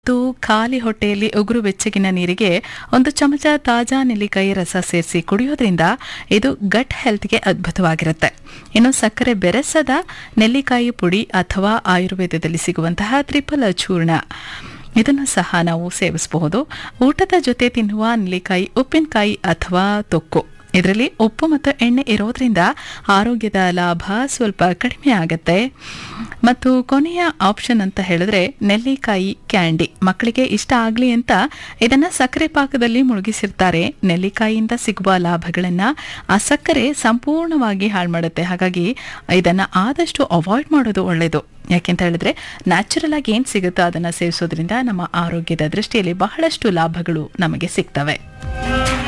ಮತ್ತು ಖಾಲಿ ಹೊಟ್ಟೆಯಲ್ಲಿ ಉಗುರು ಬೆಚ್ಚಗಿನ ನೀರಿಗೆ ಒಂದು ಚಮಚ ತಾಜಾ ನೆಲ್ಲಿಕಾಯಿ ರಸ ಸೇರಿಸಿ ಕುಡಿಯೋದ್ರಿಂದ ಇದು ಗಟ್ ಹೆಲ್ತ್ಗೆ ಅದ್ಭುತವಾಗಿರುತ್ತೆ ಇನ್ನು ಸಕ್ಕರೆ ಬೆರೆಸದ ನೆಲ್ಲಿಕಾಯಿ ಪುಡಿ ಅಥವಾ ಆಯುರ್ವೇದದಲ್ಲಿ ಸಿಗುವಂತಹ ತ್ರಿಫಲ ಚೂರ್ಣ ಇದನ್ನು ಸಹ ನಾವು ಸೇವಿಸಬಹುದು ಊಟದ ಜೊತೆ ತಿನ್ನುವ ನೆಲ್ಲಿಕಾಯಿ ಉಪ್ಪಿನಕಾಯಿ ಅಥವಾ ತೊಕ್ಕು ಇದರಲ್ಲಿ ಉಪ್ಪು ಮತ್ತು ಎಣ್ಣೆ ಇರೋದ್ರಿಂದ ಆರೋಗ್ಯದ ಲಾಭ ಸ್ವಲ್ಪ ಕಡಿಮೆ ಆಗುತ್ತೆ ಮತ್ತು ಕೊನೆಯ ಆಪ್ಷನ್ ಅಂತ ಹೇಳಿದ್ರೆ ನೆಲ್ಲಿಕಾಯಿ ಕ್ಯಾಂಡಿ ಮಕ್ಕಳಿಗೆ ಇಷ್ಟ ಆಗಲಿ ಅಂತ ಇದನ್ನ ಸಕ್ಕರೆ ಪಾಕದಲ್ಲಿ ಮುಳುಗಿಸಿರ್ತಾರೆ ನೆಲ್ಲಿಕಾಯಿಯಿಂದ ಸಿಗುವ ಲಾಭಗಳನ್ನ ಆ ಸಕ್ಕರೆ ಸಂಪೂರ್ಣವಾಗಿ ಹಾಳು ಮಾಡುತ್ತೆ ಹಾಗಾಗಿ ಇದನ್ನ ಆದಷ್ಟು ಅವಾಯ್ಡ್ ಮಾಡೋದು ಒಳ್ಳೆಯದು ಯಾಕೆಂತ ಹೇಳಿದ್ರೆ ನ್ಯಾಚುರಲ್ ಆಗಿ ಏನು ಸಿಗುತ್ತೋ ಅದನ್ನ ಸೇವಿಸೋದ್ರಿಂದ ನಮ್ಮ ಆರೋಗ್ಯದ ದೃಷ್ಟಿಯಲ್ಲಿ ಬಹಳಷ್ಟು ಲಾಭಗಳು ನಮಗೆ ಸಿಗ್ತವೆ